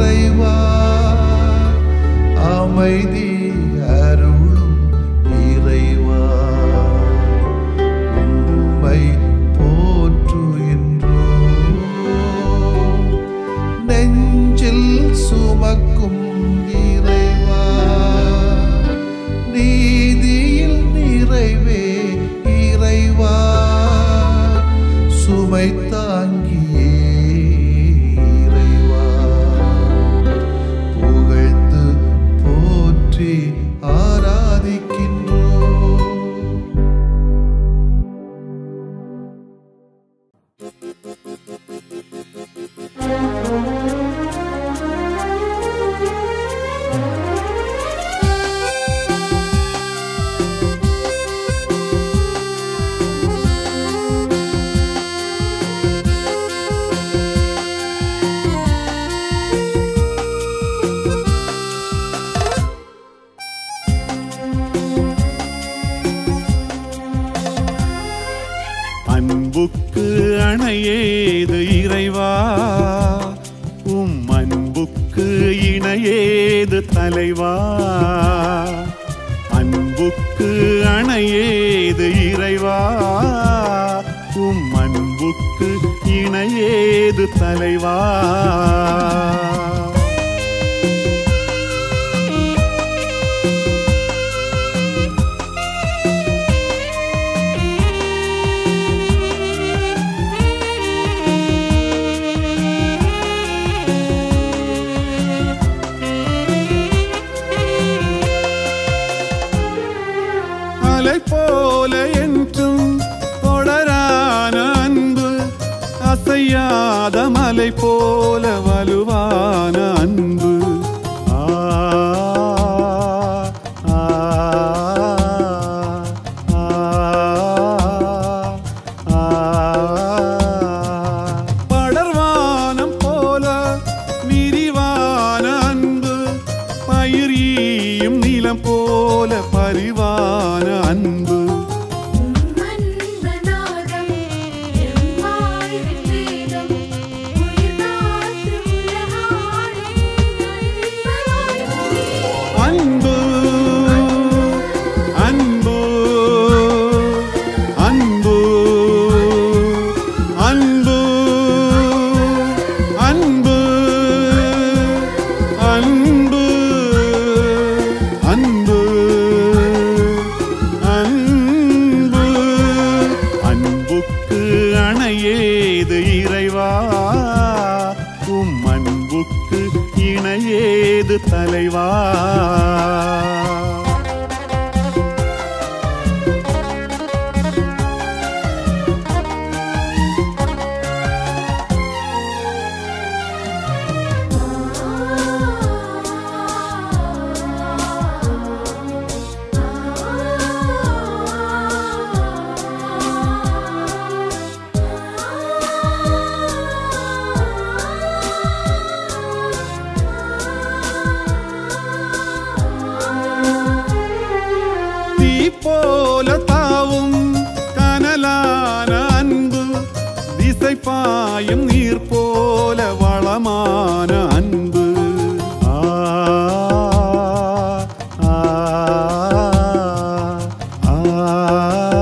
இறைவா அமைதி அருளும் இறைவா உம்மை போற்றுகின்றோ நெஞ்சில் சுமக்கும் இறைவா நீதியில் நிறைவே இறைவா சுமை தாங்கியே இறைவா புகழ்ந்து போற்றி ஆராதிக்கின்றோ அன்புக்கு அணையேது இறைவா உம் அன்புக்கு இணையேது தலைவா அன்புக்கு அணையேது இறைவா உம் அன்புக்கு இணையேது தலைவா அலை போல என்றும் தொடரான அன்பு அசையாத மலை போல வலுவான அன்பு ஆ, ஆ, ஆ, ஆ. படர்வானம் போல விரிவான அன்பு பயிரியும் நிலம் போல பரிவான அன்பு மன்மநாதம் எம்மாய் வேதம் உயிர் காத்து உலகாளே அன்பு அன்பு அன்பு அன்பு அன்பு அன்பு அன்பு அன்பு அன்புக்கு அணையேது இறைவா உம் அன்புக்கு இணையேது தலைவா தீ போல தாவும் கனலான அன்பு திசை பாயும் நீர் போல வளமான அன்பு ஆ, ஆ, ஆ,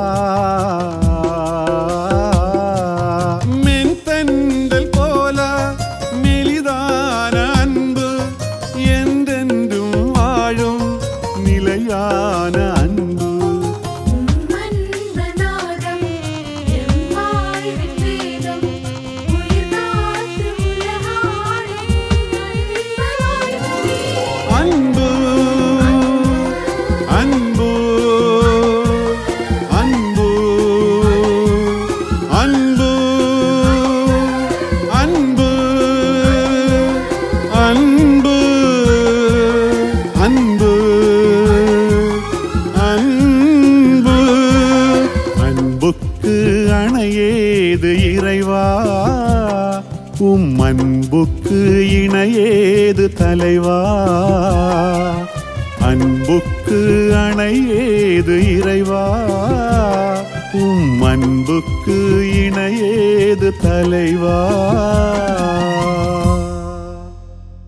மென்தண்டல் போல மெலிதான அன்பு என்றென்றும் வாழும் நிலையான அன்பு மன்மநாதம் எம்மாய் வேதம் உயிர் காத்து உலகாளே அன்பு அன்பு அன்பு அன்பு அன்பு அன்பு அன்பு அன்பு அன்புக்கு அணையேது இறைவா உம் அன்புக்கு இணையேது தலைவா அன்புக்கு அணையேது இறைவா உம் அன்புக்கு இணையேது தலைவா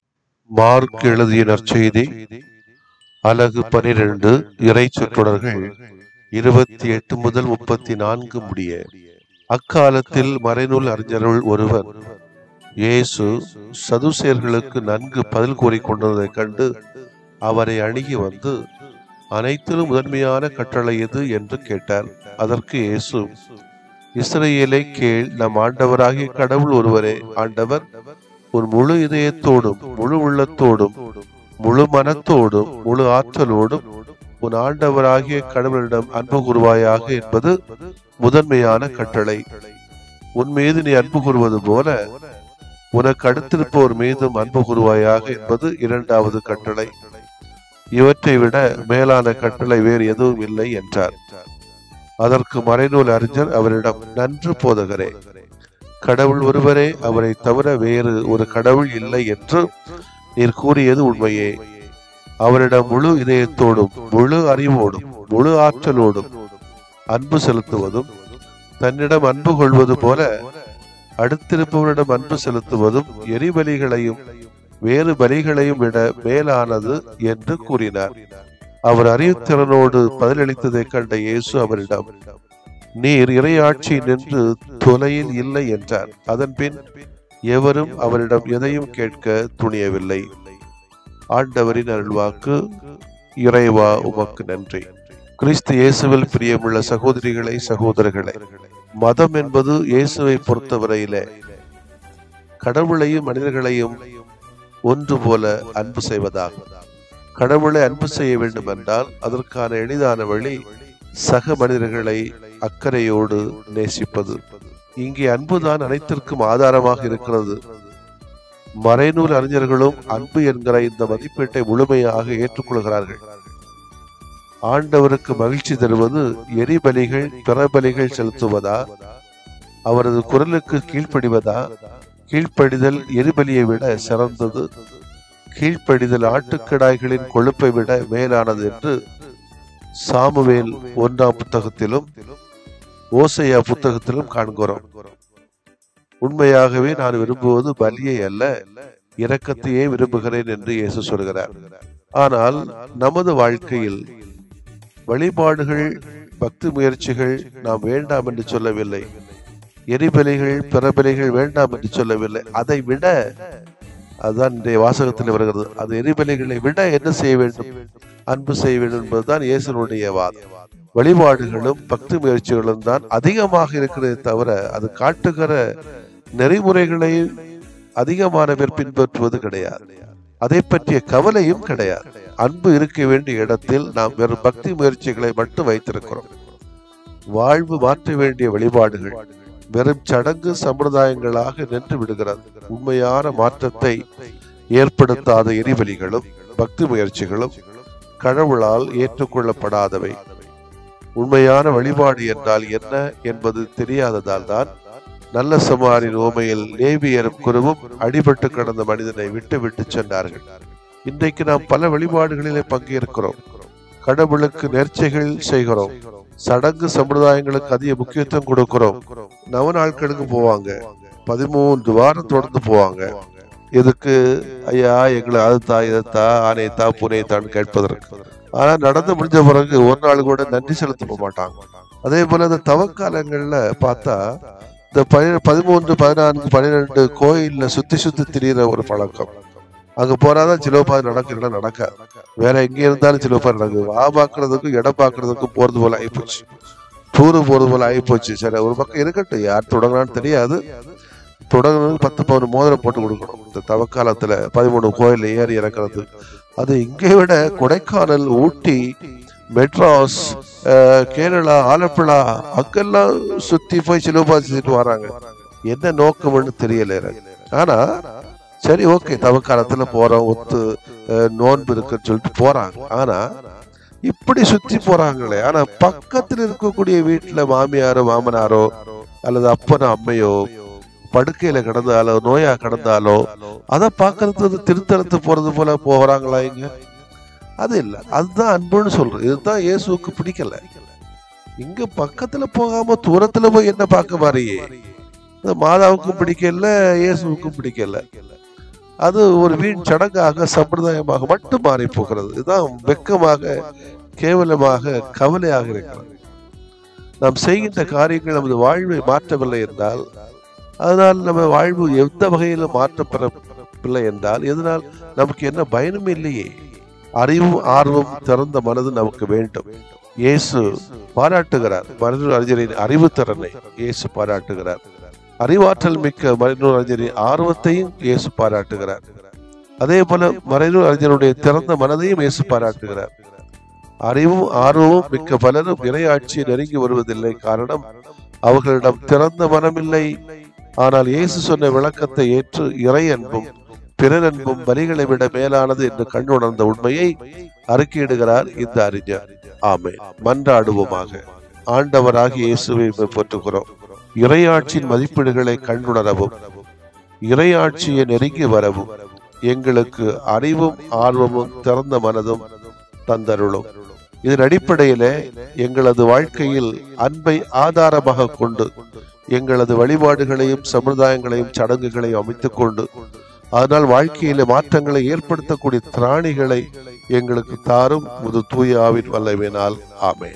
மார்க் எழுதிய நற்செய்தி அலகு பனிரெண்டு இறை சொற்றொடர்கள் இருபத்தி எட்டு முதல் முப்பத்தி நான்கு முடிய அக்காலத்தில் மறைநூல் அறிஞர்கள் ஒருவர் இயேசு சதுசேர்களுக்கு நன்கு பதில் கூறிக் கொண்டதைக் கண்டு அவரை அணுகி வந்து அனைத்திலும் முதன்மையான கட்டளை எது என்று கேட்டார் அதற்கு இயேசு இஸ்ரவேலை கேள் நம் ஆண்டவராகிய கடவுள் ஒருவரே ஆண்டவர் உன் முழு இதயத்தோடும் முழு உள்ளத்தோடும் முழு மனத்தோடும் முழு ஆற்றலோடும் உன் ஆண்டவராகிய கடவுளிடம் அன்பு கூறுவாயாக என்பது முதன்மையான கட்டளை உன் மீது நீ அன்பு கூறுவது போல உனக்கு அடுத்திருப்போர் மீதும் அன்பு கூறுவாயாக என்பது இரண்டாவது கட்டளை இவற்றை விட மேலான கட்டளை வேறு எதுவும் இல்லை என்றார் அதற்கு மறைநூல் அறிஞர் அவரிடம் நன்று போதகரே கடவுள் ஒருவரே அவரை தவிர வேறு ஒரு கடவுள் இல்லை என்று நீர் கூறியது உண்மையே அவரிடம் முழு இதயத்தோடும் முழு அறிவோடும் முழு ஆற்றலோடும் அன்பு செலுத்துவதும் தன்னிடம் அன்பு கொள்வது போல அடுத்திருப்பவரிடம் அன்பு செலுத்துவதும் எரிபலிகளையும் வேறு பலிகளையும் விட மேலானது என்று கூறினார் அவர் அறிவுத்திறனோடு பதிலளித்ததைக் கண்ட இயேசு அவரிடம் நீர் இறையாட்சி நின்று தொலையில் இல்லை என்றார் அதன்பின் எவரும் அவரிடம் எதையும் கேட்க துணியவில்லை ஆண்டவரின் அருள்வாக்கு இறைவா உமக்கு நன்றி கிறிஸ்து இயேசுவில் பிரியமுள்ள சகோதரிகளை சகோதரர்களே மதம் என்பது இயேசுவை பொறுத்தவரையிலே கடவுளையும் மனிதர்களையும் ஒன்று போல அன்பு செய்வதாகும் கடவுளை அன்பு செய்ய வேண்டும் என்றால் அதற்கான எளிதான வழி சக மனிதர்களை அக்கறையோடு நேசிப்பது இங்கே அன்புதான் அனைத்திற்கும் ஆதாரமாக இருக்கிறது மறைநூல் அறிஞர்களும் அன்பு என்கிற இந்த மதிப்பீட்டை முழுமையாக ஏற்றுக்கொள்கிறார்கள் ஆண்டவருக்கு மகிழ்ச்சி தருவது எரிபலிகள் பிறபலிகள் செலுத்துவதா அவரது குரலுக்கு கீழ்ப்படிவதா கீழ்ப்படிதல் எரிபலியை விட சிறந்தது கீழ்ப்படிதல் ஆட்டுக்கிடாய்களின் கொழுப்பை விட மேலானது என்று சாமுவேல் ஒன்றாம் புத்தகத்திலும் ஓசையா புத்தகத்திலும் காண்கிறோம் உண்மையாகவே நான் விரும்புவது பலியை அல்ல இரக்கத்தையே விரும்புகிறேன் என்று இயேசு சொல்கிறார் ஆனால் நமது வாழ்க்கையில் வழிபாடுகள் பக்தி முயற்சிகள் நாம் வேண்டாம் என்று சொல்லவில்லை எரிபலிகள் பிறபலிகள் வேண்டாம் என்று சொல்லவில்லை அதை விட அதுதான் இன்றைய வாசகத்தில் வருகிறது அது எரிபலிகளை விட என்ன செய்ய வேண்டும் அன்பு செய்ய வேண்டும் என்பதுதான் இயேசுனுடைய வாதம் வழிபாடுகளும் பக்தி முயற்சிகளும் தான் அதிகமாக இருக்கிறதே தவிர அது காட்டுகிற நெறிமுறைகளை அதிகமான பேர் பின்பற்றுவது கிடையாது அதை பற்றிய கவலையும் கிடையாது அன்பு இருக்க வேண்டிய இடத்தில் நாம் வெறும் பக்தி முயற்சிகளை மட்டும் வைத்திருக்கிறோம் வாழ்வு மாற்ற வேண்டிய வழிபாடுகள் வெறும் சடங்கு சம்பிரதாயங்களாக நின்று விடுகிறது உண்மையான மாற்றத்தை ஏற்படுத்தாத எரிபலிகளும் பக்தி முயற்சிகளும் கடவுளால் ஏற்றுக்கொள்ளப்படாதவை உண்மையான வழிபாடு என்றால் என்ன என்பது தெரியாததால் தான் நல்ல சமாரின் ஓமையில் லேவியரும் குருவும் அடிபட்டு கிடந்த மனிதனை விட்டு விட்டு சென்றார்கள் இன்றைக்கு நாம் பல வழிபாடுகளிலே பங்கேற்கிறோம் கடவுளுக்கு நேர்ச்சைகள் செய்கிறோம் சடங்கு சம்பிரதாயங்களுக்கு அதிக முக்கியத்துவம் கொடுக்கிறோம் நவ நாட்களுக்கு போவாங்க பதிமூன்று வாரம் தொடர்ந்து போவாங்க இதுக்கு ஐயா எங்களை அதுத்தா இதைத்தா ஆனையத்தா புனையத்தான்னு கேட்பதற்கு ஆனா நடந்து முடிஞ்ச பிறகு ஒரு நாள் கூட நன்றி செலுத்த மாட்டாங்க அதே போல இந்த தவக்காலங்கள்ல பார்த்தா இந்த பதி பதிமூன்று பதினான்கு பன்னிரெண்டு கோயில்ல சுத்தி சுத்தி திரியிற ஒரு பழக்கம் அங்க போறாதான் சிலோபாதி நடக்கிறதா நடக்காது வேற எங்க இருந்தாலும் சிலோபாதி நடக்குது வா பாக்குறதுக்கும் இடம் பாக்குறதுக்கும் போறது போல ஆயிப்போச்சு டூரு போறது போல ஆயிப்போச்சு சரி ஒரு பக்கம் இருக்கட்டும் யார் தொடங்கினான்னு தெரியாது தொடங்குறது பத்து பவுன் மோதிரம் போட்டு கொடுக்கணும் இந்த தவக்காலத்துல பதிமூணு கோயில் ஏறி இறக்குறது அது இங்கே விட கொடைக்கானல் ஊட்டி மெட்ராஸ் அஹ், கேரளா ஆலப்புழா அங்கெல்லாம் சுத்தி போய் சிலுபாதி செஞ்சுட்டு வராங்க என்ன நோக்கம்னு தெரியல எனக்கு ஆனா சரி ஓகே தவக்காலத்துல போறோம் ஒத்து அஹ், நோன்பு இருக்குன்னு சொல்லிட்டு போறாங்க ஆனா இப்படி சுத்தி போறாங்களே ஆனா பக்கத்துல இருக்கக்கூடிய வீட்டுல மாமியாரோ மாமனாரோ அல்லது அப்பனோ அம்மையோ படுக்கையில கிடந்தாலோ நோயா கிடந்தாலோ அதை பார்க்கறது திருத்தலத்து போறது போல போறாங்களா இங்க அது இல்ல அதுதான் அன்புன்னு சொல்றேன் இதுதான் இயேசுவுக்கு பிடிக்கல இங்க பக்கத்துல போகாம தூரத்துல போய் என்ன பார்க்க மாறியே இந்த மாதாவுக்கும் பிடிக்கல இயேசுவுக்கும் பிடிக்கல அது ஒரு வீண் சடங்காக சம்பிரதாயமாக மட்டும் மாறி போகிறது இதுதான் வெக்கமாக கேவலமாக கவலையாக இருக்கிறது நாம் செய்கின்ற காரியங்கள் நமது வாழ்வை மாற்றவில்லை என்றால் அதனால் நம்ம வாழ்வு எந்த வகையிலும் மாற்றப்படவில்லை என்றால் இதனால் நமக்கு என்ன பயனும் இல்லையே அறிவும் ஆர்வம் திறந்த மனது நமக்கு வேண்டும் இயேசு பாராட்டுகிறார் மருத்துவ அறிஞரின் அறிவு திறனை இயேசு பாராட்டுகிறார் அறிவாற்றல் மிக்க மறைநூல் அறிஞரின் ஆர்வத்தையும் இயேசு பாராட்டுகிறார் அதே போல மறைநூல் அறிஞருடைய திறந்த மனதையும் இயேசு பாராட்டுகிறார் அறிவும் ஆர்வமும் மிக்க பலரும் இறையாட்சியை நெருங்கி வருவதில்லை காரணம் அவர்களிடம் திறந்த மனமில்லை ஆனால் இயேசு சொன்ன விளக்கத்தை ஏற்று இறை அன்பும் பிறர் அன்பும் வரிகளை விட மேலானது என்று கண்டுணர்ந்த உண்மையை அறிக்கையிடுகிறார் இந்த அறிஞர் ஆமே மன்றாடுவோமாக ஆண்டவராகிய இயேசுவை போற்றுகிறோம் இறையாட்சியின் மதிப்பீடுகளை கண்டுணரவும் இறையாட்சியை நெருங்கி வரவும் எங்களுக்கு அறிவும் ஆர்வமும் திறந்த மனதும் தந்தருளும் இதன் அடிப்படையிலே எங்களது வாழ்க்கையில் அன்பை ஆதாரமாக கொண்டு எங்களது வழிபாடுகளையும் சமுதாயங்களையும் சடங்குகளையும் அமைத்துக் கொண்டு அதனால் வாழ்க்கையில மாற்றங்களை ஏற்படுத்தக்கூடிய திராணிகளை எங்களுக்கு தாரும் முது தூய ஆவின் வல்லவினால் ஆமே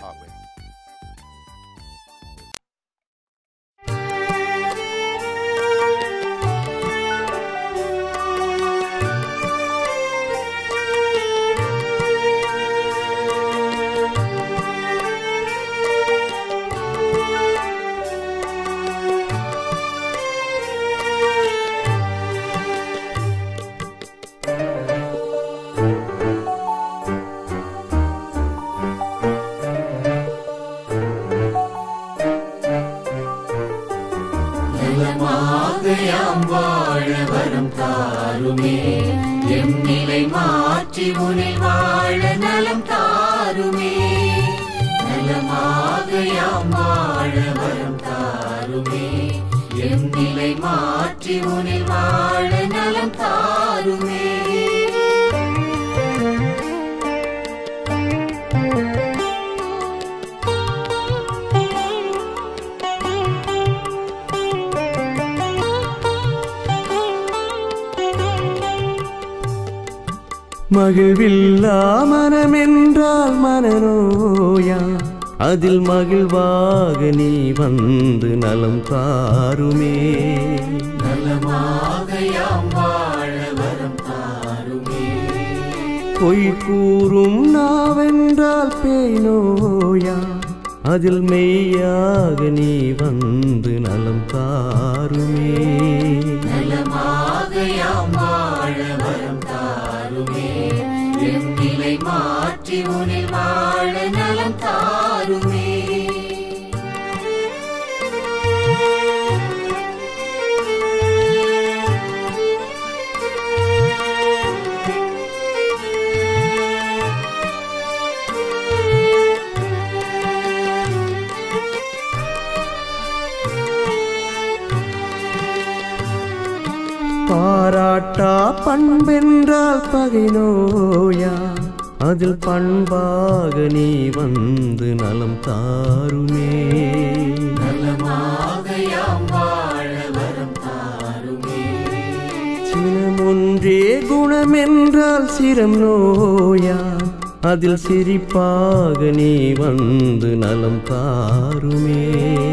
நலமாகையாம் வாழ வரம் தாருமே எம் நிலை மாற்றி உனில் வாழ நலம் தாருமே நலமாகையாம் வாழ வரம் தாருமே எம் நிலை மாற்றி உனில் வாழ நலம் தாருமே மகிழ்வில்லா மனமென்றால் மனநோயா அதில் மகிழ்வாக நீ வந்து நலம் தாருமே நலமாகையாம் வாழ வரம் தாருமே பொய் கூறும் நாவென்றால் பேய் நோயா அதில் மெய்யாக நீ வந்து நலம் தாருமே நலமாகையாம் வாழ வரம் தாருமே எம் நிலை மாற்றி உனில் வாழ நலம் தாருமே பாராட்டா பண்பென்றால் பகை நோயா அதில் பண்பாக நீ வந்து நலம் தாருமே நலமாகையாம் வாழ வரம் தாருமே சினமொன்றே குணமென்றால் சிரம் நோயா அதில் சிரிப்பாக நீ வந்து நலம் தாருமே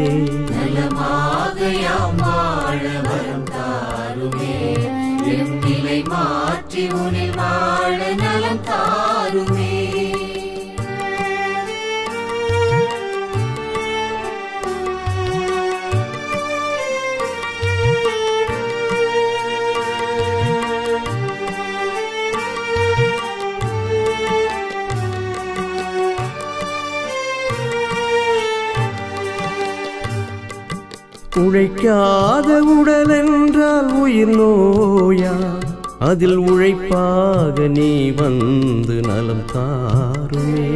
நலமாகையாம் வாழ வரம் தாருமே எம் நிலை மாற்றி உனில் வாழ நலம் தாருமே உழைக்காத உடல் என்றால் உயிர் நோயா அதில் உழைப்பாக நீ வந்து நலம் தாருமே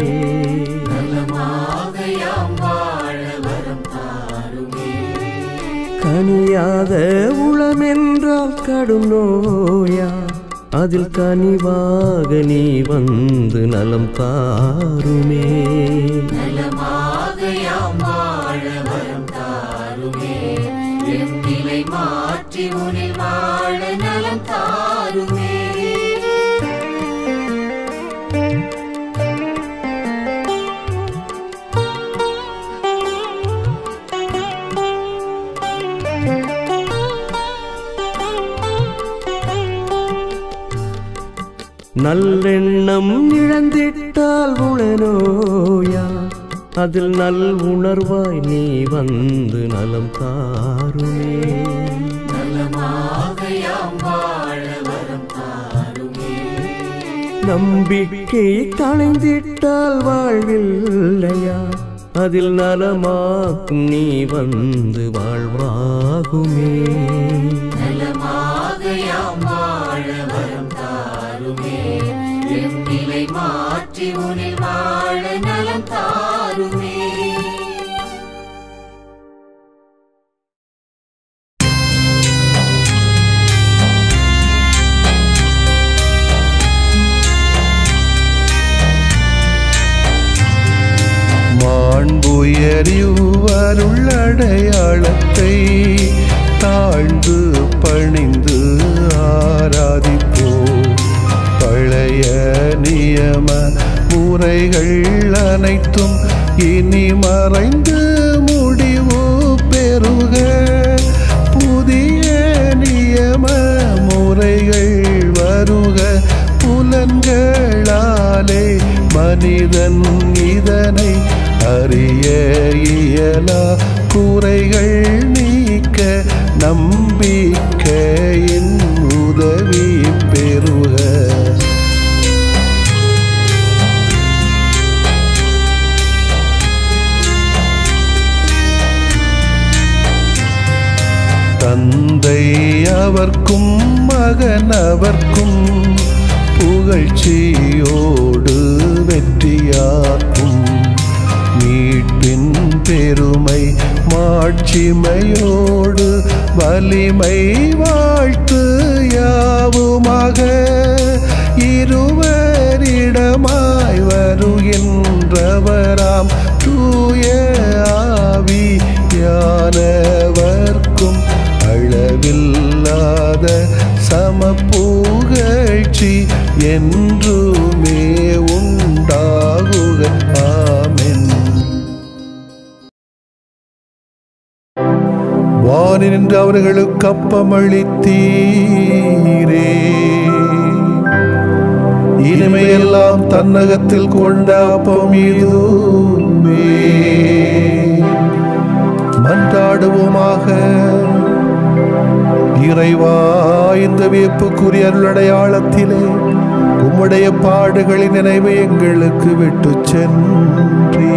நலமாகையாம் வாழ வரம் தாருமே கனியாத உளமென்றால் கடும் நோயா அதில் கனிவாக நீ வந்து நலம் தாருமே நலமாகையாம் வாழ வரம் தாருமே எம் நிலை மாற்றி உனில் வாழ நலம் தாருமே நல்லெண்ணம் இழந்திட்டால் உளநோயா அதில் நல் உணர்வாய் நீ வந்து நலம் தாருமே நலமாகையாம் வாழ வரம் தாருமே நம்பிக்கை களைந்திட்டால் வாழ்வில்லையா அதில் நலமாக்கும் நீ வந்து வாழ்வாகுமே நலமாகையாம் வாழ வரம் தாருமே என் நிலை மாற்றி உனில் வாழ நலம் தாருமே மாண்புயரிவருள்ளடையாளத்தை தாழ்ந்து பணிந்து ஆராதிப்போ பழைய நியம முறைகள் அனைத்தும் இனி மறைந்து முடிவு பெறுக புதிய நியம முறைகள் வருக புலன்களாலே மனிதன் இதனை அறிய இயலா குறைகள் நீக்க நம்பிக்கையின் உதவி பெறுக தந்தை அவர்க்கும் மகன் அவர்க்கும் புகழ்ச்சியோடு வெற்றியாக்கும் மீட்பின் பெருமை மாட்சிமையோடு வலிமை வாழ்த்து யாவுமாக இருவரிடமாய் வருகின்றவராம் தூய ஆவி யானவர்க்கும் அளவில்லாத சமப்புகழ்ச்சி என்றுமே உண்டாகுக ஆமென் வானி நின்று அவர்களுக்கு அப்பமளித்தீரே இனிமையெல்லாம் தன்னகத்தில் கொண்ட அப்பம் இதுவே மன்றாடுவோமாக இறைவா இந்த வியப்புக்குரிய அருளடையாளத்திலே உம்முடைய பாடுகளின் நினைவை எங்களுக்கு விட்டுச் சென்றீ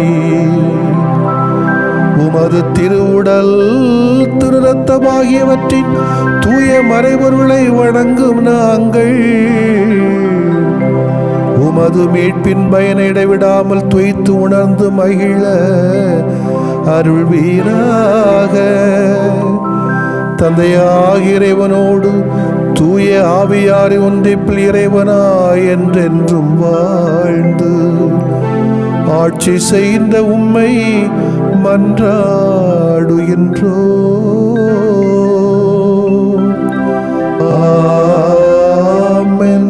உமது திருவுடல் திருரத்தமாகியவற்றின் தூய மறைபொருளை வணங்கும் நாங்கள் உமது மீட்பின் பயனை இடைவிடாமல் துய்த்து உணர்ந்து மகிழ அருள்வீராக தந்தையாக இறைவனோடு தூய ஆவியாரி ஒன்றிப்பில் இறைவனாய் என்றென்றும் வாழ்ந்து ஆட்சி செய்கின்ற உம்மை மன்றாடுகின்றோ ஆமென்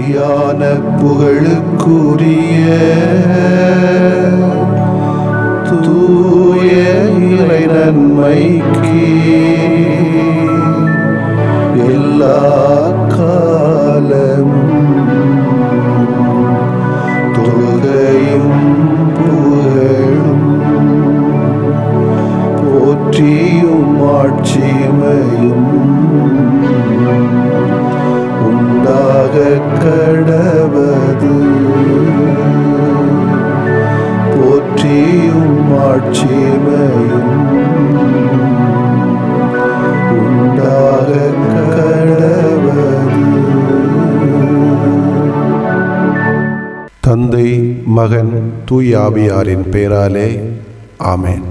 மெய்யான புகழுக்குரிய தூய இறை நன்மைக்கு எல்லா காலமும் தொழுகையும் புகழும் போற்றியும் ஆட்சிமையும் உண்டாக கடவது போற்றியும் ஆட்சிமையும் உண்டாக கடவது தந்தை மகன் தூய் ஆவியாரின் பெயராலே ஆமென்